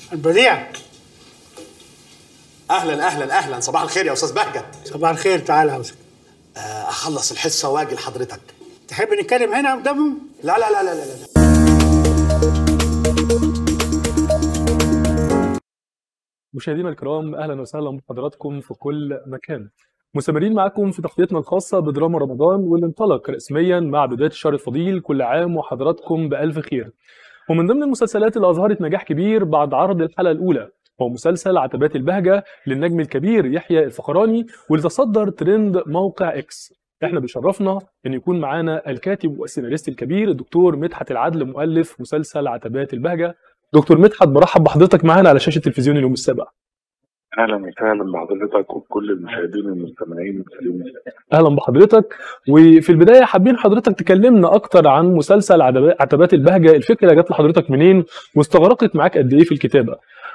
البديع اهلا اهلا اهلا صباح الخير يا استاذ بهجت صباح الخير تعالى عاوزك آه، اخلص الحصه واجي لحضرتك تحب نتكلم هنا قدامهم لا لا لا لا لا, لا. مشاهدينا الكرام اهلا وسهلا بحضراتكم في كل مكان مستمرين معاكم في تغطيتنا الخاصه بدراما رمضان واللي انطلق رسميا مع بدايه الشهر الفضيل كل عام وحضراتكم بالف خير ومن ضمن المسلسلات اللي اظهرت نجاح كبير بعد عرض الحلقه الاولى هو مسلسل عتبات البهجه للنجم الكبير يحيى الفخراني واللي تصدر ترند موقع اكس احنا بيشرفنا ان يكون معانا الكاتب والسيناريست الكبير الدكتور مدحت العدل مؤلف مسلسل عتبات البهجه دكتور مدحت برحب بحضرتك معانا على شاشه تلفزيون اليوم السابع اهلا وسهلا بحضرتك وبكل المشاهدين والمستمعين في اليوم السابع. اهلا بحضرتك وفي البدايه حابين حضرتك تكلمنا اكتر عن مسلسل عتبات عتبات البهجه الفكره جت لحضرتك منين واستغرقت معاك قد ايه في الكتابه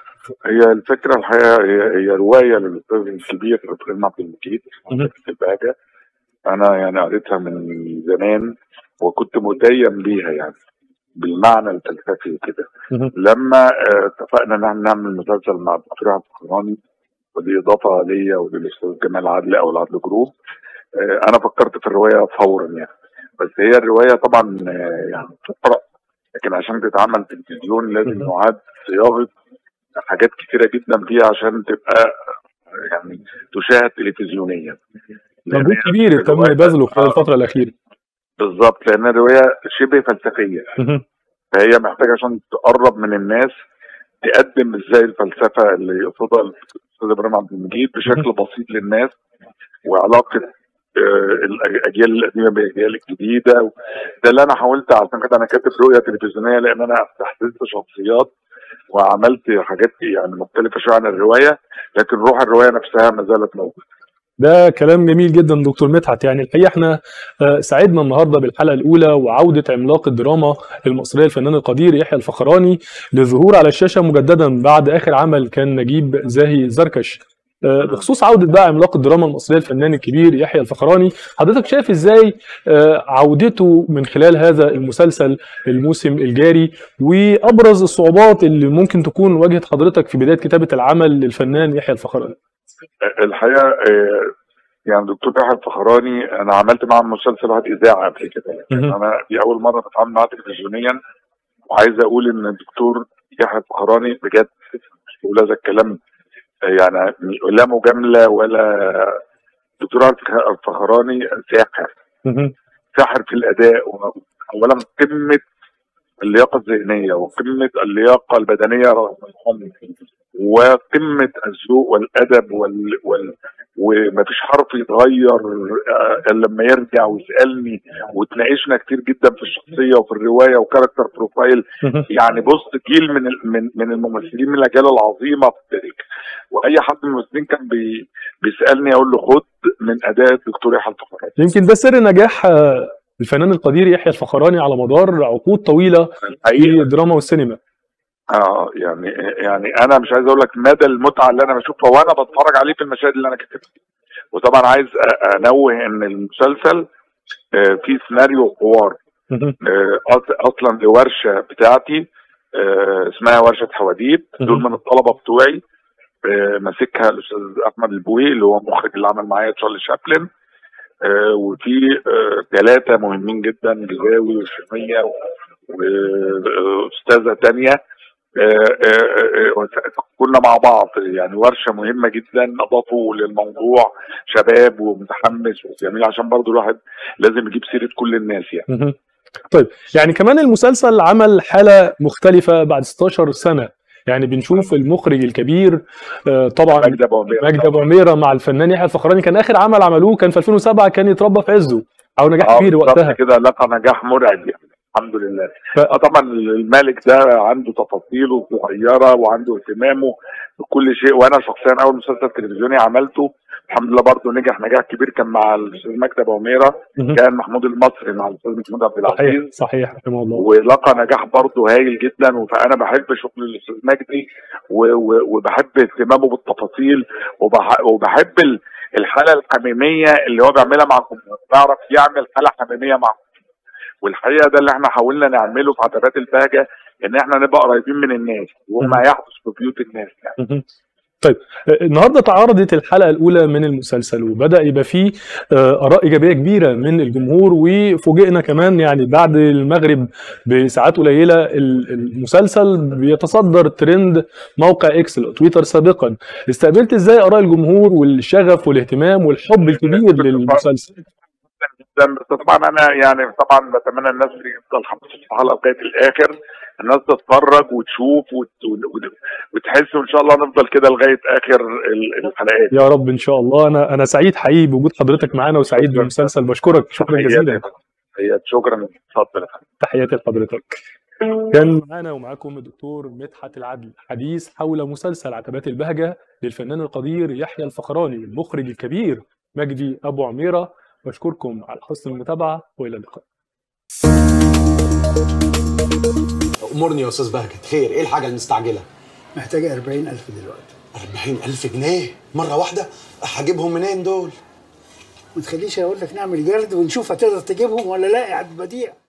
هي الفكره الحقيقه هي, هي روايه للاستاذ الكبير ابراهيم عبد المجيد مهم. في البهجه انا يعني قريتها من زمان وكنت متيم بيها يعني بالمعنى الفلسفي وكده مهم. لما آه، اتفقنا ان احنا نعمل مسلسل مع الدكتور عبد الفخراني ودي اضافه ليا وللاستاذ جمال عدل او العدل جروب آه، انا فكرت في الروايه فورا يعني بس هي الروايه طبعا آه، يعني تقرا لكن عشان تتعمل تلفزيون لازم مهم. نعاد صياغه حاجات كتيره جدا فيها عشان تبقى يعني تشاهد تلفزيونيا لأن مجهود هي كبير تم الرواية- بذله خلال آه، الفتره الاخيره بالظبط لان الروايه شبه فلسفيه مهم. فهي محتاجه عشان تقرب من الناس تقدم ازاي الفلسفه اللي يقصدها الاستاذ ابراهيم عبد المجيد بشكل بسيط للناس وعلاقه آه، الاجيال القديمه بالاجيال الجديده ده اللي انا حاولت عشان كده انا كاتب رؤيه تلفزيونيه لان انا استحدثت شخصيات وعملت حاجات يعني مختلفه شويه عن الروايه لكن روح الروايه نفسها ما زالت موجوده ده كلام جميل جدا دكتور مدحت يعني الحقيقه احنا آه، سعدنا النهارده بالحلقه الاولى وعوده عملاق الدراما المصريه الفنان القدير يحيى الفخراني للظهور على الشاشه مجددا بعد اخر عمل كان نجيب زاهي زركش آه، بخصوص عوده بقى عملاق الدراما المصريه الفنان الكبير يحيى الفخراني حضرتك شايف ازاي آه، عودته من خلال هذا المسلسل الموسم الجاري وابرز الصعوبات اللي ممكن تكون واجهت حضرتك في بدايه كتابه العمل للفنان يحيى الفخراني الحقيقه آه، يعني دكتور يحيى الفخراني انا عملت معاه مسلسل واحد اذاعه قبل كده مهم. انا دي اول مره بتعامل معاه تلفزيونيا وعايز اقول ان الدكتور يحيى الفخراني بجد مش بقول هذا الكلام آه، يعني لا مجامله ولا دكتور يحيى الفخراني ساحر مهم. ساحر في الاداء و- اولا قمه اللياقه الذهنيه وقمه اللياقه البدنيه رغم العمر وقمه الذوق والادب وال, وال ومفيش حرف يتغير آه، الا لما يرجع ويسالني وتناقشنا كتير جدا في الشخصيه وفي الروايه وكاركتر بروفايل مهم. يعني بص جيل من ال- من من الممثلين من الاجيال العظيمه في التاريخ واي حد من الممثلين كان بي بيسالني اقول له خد من اداء الدكتور يحيى الفخراني يمكن ده سر نجاح آه، الفنان القدير يحيى الفخراني على مدار عقود طويله في الحقيقه الدراما والسينما اه يعني يعني انا مش عايز اقول لك مدى المتعه اللي انا بشوفها وانا بتفرج عليه في المشاهد اللي انا كاتبها وطبعا عايز أ- انوه ان المسلسل آه، فيه سيناريو وحوار مهم. آه، أص- اصلا لورشه بتاعتي آه، اسمها ورشه حواديت دول مهم. من الطلبه بتوعي آه، ماسكها الاستاذ احمد البوي اللي هو المخرج اللي عمل معايا تشارلي شابلن آه، وفي ثلاثه مهمين جدا جزاوي وشميه واستاذه تانية آه، آه، آه، كنا مع بعض يعني ورشه مهمه جدا اضافوا للموضوع شباب ومتحمس وجميل عشان برضو الواحد لازم يجيب سيره كل الناس يعني مهم. طيب يعني كمان المسلسل عمل حالة مختلفة بعد 16 سنة يعني بنشوف المخرج الكبير آه، طبعا مجدي ابو عمير مجدي ابو عميره مع الفنان يحيى الفخراني كان اخر عمل عملوه كان في 2007 كان يتربى في عزه او نجاح آه، كبير بالظبط وقتها كده لقى نجاح مرعب يعني الحمد لله ف- اه طبعا الملك ده عنده تفاصيله صغيره وعنده اهتمامه بكل شيء وانا شخصيا اول مسلسل تلفزيوني عملته الحمد لله برضه نجح نجاح كبير كان مع الاستاذ مجدي ابو عميره مهم. كان محمود المصري مع الاستاذ محمود عبد صحيح العزيز صحيح رحمه الله ولقى نجاح برضه هايل جدا فانا بحب شغل الاستاذ مجدي و- و- وبحب اهتمامه بالتفاصيل وبح- وبحب ال- الحاله الحميميه اللي هو بيعملها مع الجمهور بيعرف يعمل حاله حميميه مع الجمهور. والحقيقه ده اللي احنا حاولنا نعمله في عتبات البهجه ان احنا نبقى قريبين من الناس وما يحدث في بيوت الناس يعني. مهم. طيب النهارده تعارضت الحلقه الاولى من المسلسل وبدا يبقى فيه آه، اراء ايجابيه كبيره من الجمهور وفوجئنا كمان يعني بعد المغرب بساعات قليله ال- المسلسل بيتصدر ترند موقع اكس أو تويتر سابقا استقبلت ازاي اراء الجمهور والشغف والاهتمام والحب الكبير للمسلسل جدا بس طبعا انا يعني طبعا بتمنى الناس تفضل حافظة الحلقه لغايه الاخر الناس تتفرج وتشوف وت... وت... وتحس وان شاء الله نفضل كده لغايه اخر ال- الحلقات يا رب ان شاء الله انا انا سعيد حقيقي بوجود حضرتك معانا وسعيد بالمسلسل بشكرك شكرا جزيلا هي شكرا اتفضل يا فندم. تحياتي لحضرتك كان معانا ومعاكم الدكتور مدحت العدل حديث حول مسلسل عتبات البهجة للفنان القدير يحيى الفخراني المخرج الكبير مجدي أبو عميرة بشكركم على حسن المتابعة وإلى اللقاء امرني يا استاذ بهجت خير ايه الحاجه المستعجله محتاجة 40000 دلوقتي 40000 جنيه مره واحده هجيبهم منين دول ما تخليش اقول لك نعمل جرد ونشوف هتقدر تجيبهم ولا لا يا عبد البديع